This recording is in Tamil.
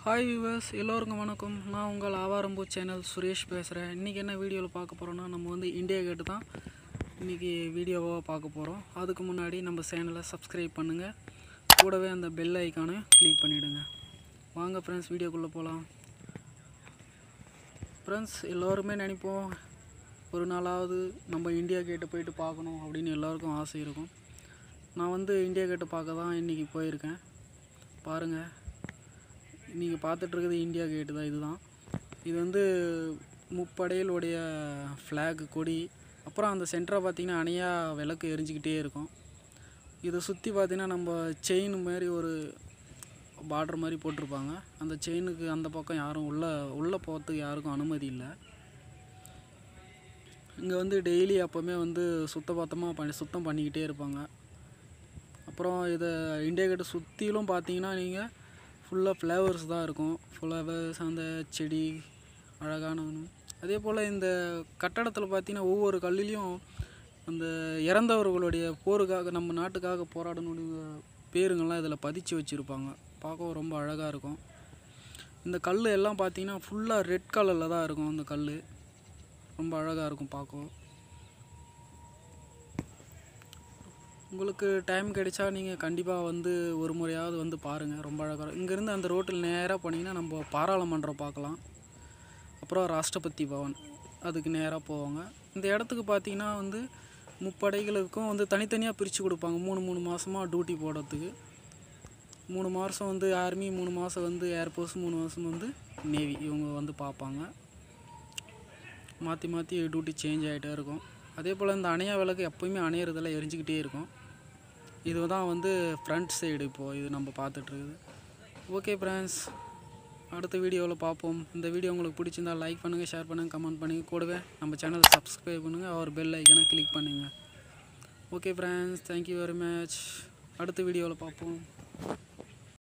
ஹாய் வியூவர்ஸ் எல்லோருக்கும் வணக்கம் நான் உங்கள் ஆவாரம்பூ சேனல் சுரேஷ் பேசுகிறேன் இன்றைக்கி என்ன வீடியோவில் பார்க்க போகிறோன்னா நம்ம வந்து இந்தியா கேட்டு தான் இன்றைக்கி வீடியோவாக பார்க்க போகிறோம் அதுக்கு முன்னாடி நம்ம சேனலை சப்ஸ்கிரைப் பண்ணுங்கள் கூடவே அந்த பெல் ஐக்கானை கிளிக் பண்ணிவிடுங்க வாங்க ஃப்ரெண்ட்ஸ் வீடியோக்குள்ளே போகலாம் ஃப்ரெண்ட்ஸ் எல்லோருமே நினைப்போம் ஒரு நாளாவது நம்ம இந்தியா கேட்டு போயிட்டு பார்க்கணும் அப்படின்னு எல்லாருக்கும் ஆசை இருக்கும் நான் வந்து இந்தியா கேட்டு பார்க்க தான் இன்றைக்கி போயிருக்கேன் பாருங்கள் நீங்கள் பார்த்துட்ருக்குது இந்தியா கேட்டு தான் இதுதான் இது வந்து முப்படையிலுடைய ஃப்ளாக் கொடி அப்புறம் அந்த சென்டரை பார்த்திங்கன்னா அணையாக விளக்கு எரிஞ்சிக்கிட்டே இருக்கும் இதை சுற்றி பார்த்திங்கன்னா நம்ம செயின் மாதிரி ஒரு பார்டர் மாதிரி போட்டிருப்பாங்க அந்த செயினுக்கு அந்த பக்கம் யாரும் உள்ளே உள்ளே போகிறதுக்கு யாருக்கும் அனுமதி இல்லை இங்கே வந்து டெய்லி அப்போவுமே வந்து சுத்தபத்தமாக பண்ணி சுத்தம் பண்ணிக்கிட்டே இருப்பாங்க அப்புறம் இதை இந்தியா கேட்டை சுற்றிலும் பார்த்தீங்கன்னா நீங்கள் ஃபுல்லாக ஃப்ளவர்ஸ் தான் இருக்கும் ஃப்ளவர்ஸ் அந்த செடி அழகான ஒன்று. அதே போல் இந்த கட்டடத்தில் பார்த்தீங்கன்னா ஒவ்வொரு கல்லுலேயும் அந்த இறந்தவர்களுடைய போருக்காக நம்ம நாட்டுக்காக போராடணுடைய பேருங்கள்லாம் இதில் பதிச்சு வச்சுருப்பாங்க பார்க்கவும் ரொம்ப அழகாக இருக்கும் இந்த கல் எல்லாம் பார்த்தீங்கன்னா ஃபுல்லாக ரெட் கலரில் தான் இருக்கும் அந்த கல் ரொம்ப அழகாக இருக்கும் பார்க்கவும் உங்களுக்கு டைம் கிடைச்சா நீங்கள் கண்டிப்பாக வந்து ஒரு முறையாவது வந்து பாருங்கள் ரொம்ப அழகாக இருக்கும் இங்கேருந்து அந்த ரோட்டில் நேராக போனீங்கன்னா நம்ம பாராளுமன்றம் பார்க்கலாம் அப்புறம் ராஷ்டிரபதி பவன் அதுக்கு நேராக போவாங்க இந்த இடத்துக்கு பார்த்தீங்கன்னா வந்து முப்படைகளுக்கும் வந்து தனித்தனியாக பிரித்து கொடுப்பாங்க மூணு மூணு மாதமாக டியூட்டி போடுறதுக்கு மூணு மாதம் வந்து ஆர்மி மூணு மாதம் வந்து ஏர்ஃபோர்ஸ் மூணு மாதம் வந்து நேவி இவங்க வந்து பார்ப்பாங்க மாற்றி மாற்றி டியூட்டி சேஞ்ச் ஆகிட்டே இருக்கும் அதே போல் இந்த அணையா விளக்கு எப்போயுமே அணையிறதெல்லாம் எரிஞ்சிக்கிட்டே இருக்கும் இது தான் வந்து ஃப்ரண்ட் சைடு இப்போது இது நம்ம பார்த்துட்ருக்குது ஓகே ஃப்ரெண்ட்ஸ் அடுத்த வீடியோவில் பார்ப்போம் இந்த வீடியோ உங்களுக்கு பிடிச்சிருந்தா லைக் பண்ணுங்கள் ஷேர் பண்ணுங்கள் கமெண்ட் பண்ணுங்கள் கூடவே நம்ம சேனலை சப்ஸ்கிரைப் பண்ணுங்கள் அவர் பெல் ஐக்கனை கிளிக் பண்ணுங்கள் okay friends thank you very much அடுத்த வீடியோவில் பார்ப்போம்